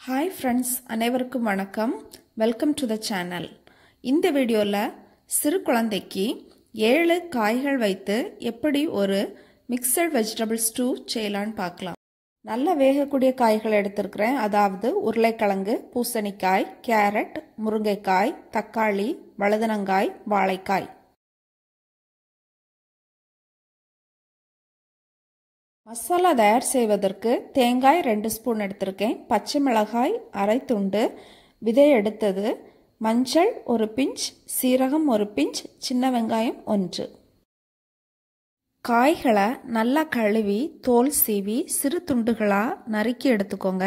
Hi friends அனைவருக்கும் வணக்கம் welcome to the channel இந்த வீடியோவில் சிறு குழந்தைக்கு ஏழு காய்கள் வைத்து எப்படி ஒரு மிக்சட் வெஜிடபிள் ஸ்டூ செய்யலான்னு பார்க்கலாம் நல்ல வேகக்கூடிய காய்கள் எடுத்திருக்கிறேன் அதாவது உருளைக்கிழங்கு பூசணிக்காய் கேரட் முருங்கைக்காய் தக்காளி வழுதனங்காய் வாழைக்காய் மசாலா தயார் செய்வதற்கு தேங்காய் ரெண்டு ஸ்பூன் எடுத்திருக்கேன் பச்சை மிளகாய் அரை துண்டு விதை எடுத்தது மஞ்சள் ஒரு பிஞ்ச் சீரகம் ஒரு பிஞ்ச் சின்ன வெங்காயம் ஒன்று காய்களை நல்லா கழுவி தோல் சீவி சிறு துண்டுகளாக நறுக்கி எடுத்துக்கோங்க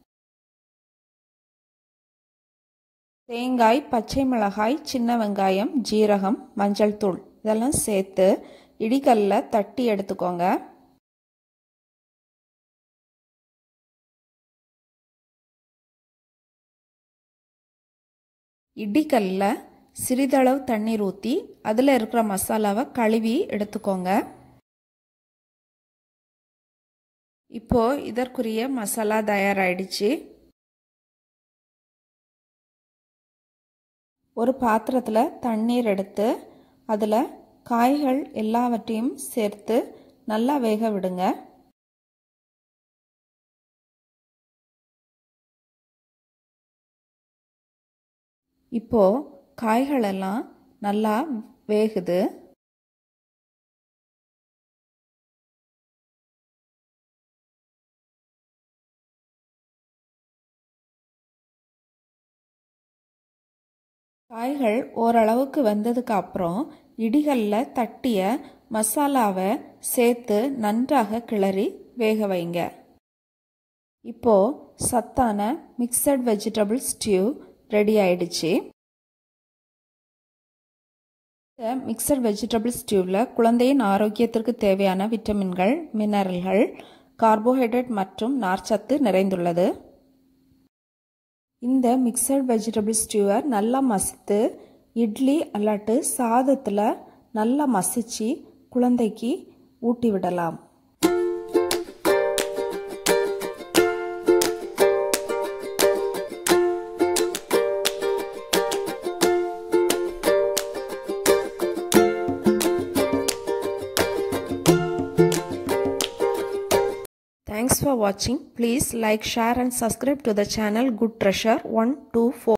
தேங்காய் பச்சை மிளகாய் சின்ன வெங்காயம் ஜீரகம் மஞ்சள் தூள் இதெல்லாம் சேர்த்து இடிகல்ல தட்டி எடுத்துக்கோங்க இடிக்கல்ல சிறிதளவு தண்ணீர் ஊற்றி அதில் இருக்கிற மசாலாவை கழுவி எடுத்துக்கோங்க இப்போ இதற்குரிய மசாலா தயாராகிடுச்சு ஒரு பாத்திரத்தில் தண்ணீர் எடுத்து அதில் காய்கள் எல்லாவற்றையும் சேர்த்து நல்லா வேக விடுங்க இப்போ காய்களெல்லாம் நல்லா வேகுது காய்கள் ஓரளவுக்கு வெந்ததுக்கு அப்புறம் இடிகளில் தட்டிய மசாலாவை சேர்த்து நன்றாக கிளறி வேக வைங்க இப்போ சத்தான மிக்சட் வெஜிடபிள் ஸ்டியூ ரெடி ஆயிடுச்சு இந்த மிக்சர் வெஜிடபிள் ஸ்டியூவில் குழந்தையின் ஆரோக்கியத்திற்கு தேவையான விட்டமின்கள் மினரல்கள் கார்போஹைட்ரேட் மற்றும் நார்ச்சத்து நிறைந்துள்ளது இந்த மிக்சர் வெஜிடபிள் ஸ்டியூவை நல்லா மசித்து இட்லி அல்லாட்டு சாதத்தில் நல்லா மசிச்சு குழந்தைக்கு ஊட்டி விடலாம் Thanks for watching. Please like, share and subscribe to the channel Good Treasure 124.